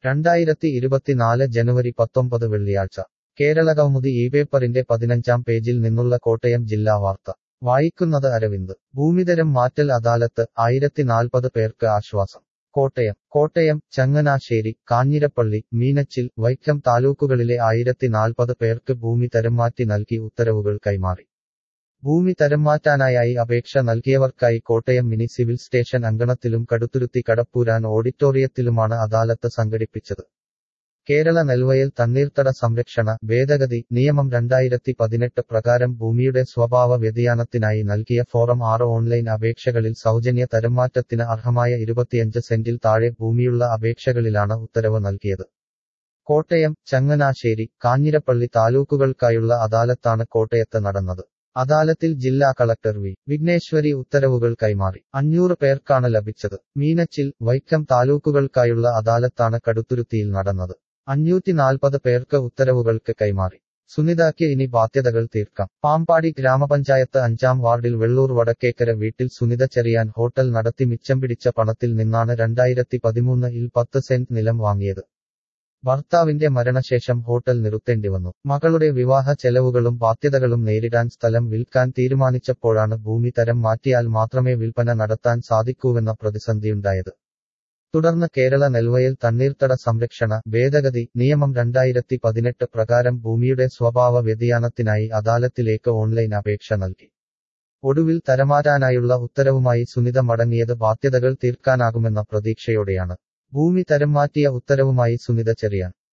രണ്ടായിരത്തി ഇരുപത്തിനാല് ജനുവരി പത്തൊമ്പത് വെള്ളിയാഴ്ച കേരള കൗമുദി ഈ പേപ്പറിന്റെ പതിനഞ്ചാം പേജിൽ നിന്നുള്ള കോട്ടയം ജില്ലാ വാർത്ത വായിക്കുന്നത് അരവിന്ദ് ഭൂമിതരം മാറ്റൽ അദാലത്ത് ആയിരത്തി നാൽപ്പത് പേർക്ക് ആശ്വാസം കോട്ടയം കോട്ടയം ചങ്ങനാശ്ശേരി കാഞ്ഞിരപ്പള്ളി മീനച്ചിൽ വൈക്കം താലൂക്കുകളിലെ ആയിരത്തി നാൽപ്പത് പേർക്ക് ഭൂമി തരംമാറ്റി നൽകി ഉത്തരവുകൾ കൈമാറി ഭൂമി തരംമാറ്റാനായി അപേക്ഷ നൽകിയവർക്കായി കോട്ടയം മിനി സിവിൽ സ്റ്റേഷൻ അങ്കണത്തിലും കടുത്തുരുത്തി കടപ്പൂരാൻ ഓഡിറ്റോറിയത്തിലുമാണ് അദാലത്ത് സംഘടിപ്പിച്ചത് കേരള നെൽവയൽ തണ്ണീർത്തട സംരക്ഷണ ഭേദഗതി നിയമം രണ്ടായിരത്തി പതിനെട്ട് പ്രകാരം ഭൂമിയുടെ സ്വഭാവ വ്യതിയാനത്തിനായി നൽകിയ ഫോറം ആറ് ഓൺലൈൻ അപേക്ഷകളിൽ സൗജന്യ തരംമാറ്റത്തിന് അർഹമായ ഇരുപത്തിയഞ്ച് സെന്റിൽ താഴെ ഭൂമിയുള്ള അപേക്ഷകളിലാണ് ഉത്തരവ് നൽകിയത് കോട്ടയം ചങ്ങനാശ്ശേരി കാഞ്ഞിരപ്പള്ളി താലൂക്കുകൾക്കായുള്ള അദാലത്താണ് കോട്ടയത്ത് നടന്നത് അദാലത്തിൽ ജില്ലാ കളക്ടർ വി വിഘ്നേശ്വരി ഉത്തരവുകൾ കൈമാറി അഞ്ഞൂറ് പേർക്കാണ് ലഭിച്ചത് മീനച്ചിൽ വൈക്കം താലൂക്കുകൾക്കായുള്ള അദാലത്താണ് കടുത്തുരുത്തിയിൽ നടന്നത് അഞ്ഞൂറ്റി നാൽപ്പത് പേർക്ക് ഉത്തരവുകൾക്ക് കൈമാറി സുനിതയ്ക്ക് ഇനി ബാധ്യതകൾ തീർക്കാം പാമ്പാടി ഗ്രാമപഞ്ചായത്ത് അഞ്ചാം വാർഡിൽ വെള്ളൂർ വടക്കേക്കര വീട്ടിൽ സുനിത ചെറിയാൻ ഹോട്ടൽ നടത്തി മിച്ചം പിടിച്ച പണത്തിൽ നിന്നാണ് രണ്ടായിരത്തി പതിമൂന്നിൽ പത്ത് സെന്റ് നിലം വാങ്ങിയത് ഭർത്താവിന്റെ മരണശേഷം ഹോട്ടൽ നിർത്തേണ്ടി വന്നു മകളുടെ വിവാഹ ചെലവുകളും ബാധ്യതകളും നേരിടാൻ സ്ഥലം വിൽക്കാൻ തീരുമാനിച്ചപ്പോഴാണ് ഭൂമി തരം മാറ്റിയാൽ മാത്രമേ വിൽപ്പന നടത്താൻ സാധിക്കൂവെന്ന പ്രതിസന്ധിയുണ്ടായത് തുടർന്ന് കേരള നെൽവയൽ തണ്ണീർത്തട സംരക്ഷണ ഭേദഗതി നിയമം രണ്ടായിരത്തി പതിനെട്ട് പ്രകാരം ഭൂമിയുടെ സ്വഭാവ വ്യതിയാനത്തിനായി അദാലത്തിലേക്ക് ഓൺലൈൻ അപേക്ഷ നൽകി ഒടുവിൽ തരമാറ്റാനായുള്ള ഉത്തരവുമായി സുനിത മടങ്ങിയത് ബാധ്യതകൾ തീർക്കാനാകുമെന്ന പ്രതീക്ഷയോടെയാണ് ഭൂമി തരം മാറ്റിയ ഉത്തരവുമായി സുനിത ചെറിയാൻ